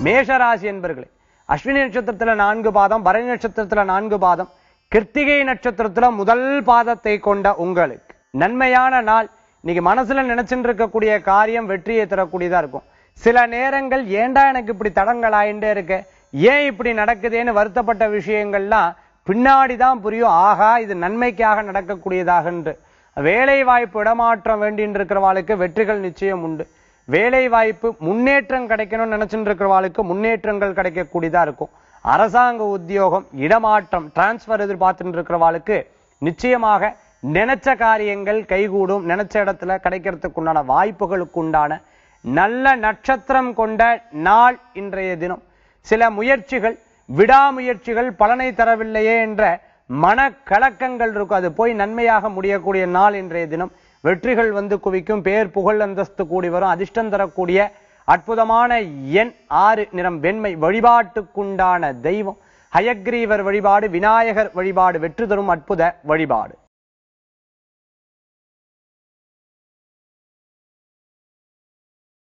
மேஷராசி என்பர்களே அஸ்வினி நட்சத்திரத்துல நான்கு பாதம் பரணி நட்சத்திரத்துல நான்கு பாதம் கிருத்திகை நட்சத்திரத்துல முதல் பாதத்தை கொண்ட உங்களுக்கு நன்மையான நாள் இன்னைக்கு மனசுல நினைச்சுட்டு இருக்கக்கூடிய காரியம் வெற்றியை தரக்கூடியதா இருக்கும் சில நேரங்கள் ஏன்டா எனக்கு இப்படி தடங்கள் ஆயிண்டே இருக்க ஏன் இப்படி நடக்குதேன்னு வருத்தப்பட்ட விஷயங்கள்லாம் பின்னாடி தான் புரியும் ஆகா இது நன்மைக்காக நடக்கக்கூடியதாக என்று வேலை வாய்ப்பு இடமாற்றம் வேண்டின்னு இருக்கிறவாளுக்கு வெற்றிகள் நிச்சயம் உண்டு வேலை வாய்ப்பு முன்னேற்றம் கிடைக்கணும்னு நினைச்சுட்டு இருக்கிறவாளுக்கு முன்னேற்றங்கள் கிடைக்கக்கூடியதா இருக்கும் அரசாங்க உத்தியோகம் இடமாற்றம் டிரான்ஸ்பர் எதிர்பார்த்துட்டு இருக்கிறவாளுக்கு நிச்சயமாக நினைச்ச காரியங்கள் கைகூடும் நினைச்ச இடத்துல கிடைக்கிறதுக்கு உண்டான வாய்ப்புகளுக்கு உண்டான நல்ல நட்சத்திரம் கொண்ட நாள் இன்றைய தினம் சில முயற்சிகள் விடாமுயற்சிகள் பலனை தரவில்லையே என்ற மனக்கலக்கங்கள் இருக்கும் அது போய் நன்மையாக முடியக்கூடிய நாள் இன்றைய தினம் வெற்றிகள் வந்து குவிக்கும் பேர் புகழ் அந்தஸ்து கூடி வரும் அதிர்ஷ்டம் தரக்கூடிய அற்புதமான எண் ஆறு நிறம் வெண்மை வழிபாட்டுக்குண்டான தெய்வம் ஹயக்ரீவர் வழிபாடு விநாயகர் வழிபாடு வெற்றி தரும் அற்புத வழிபாடு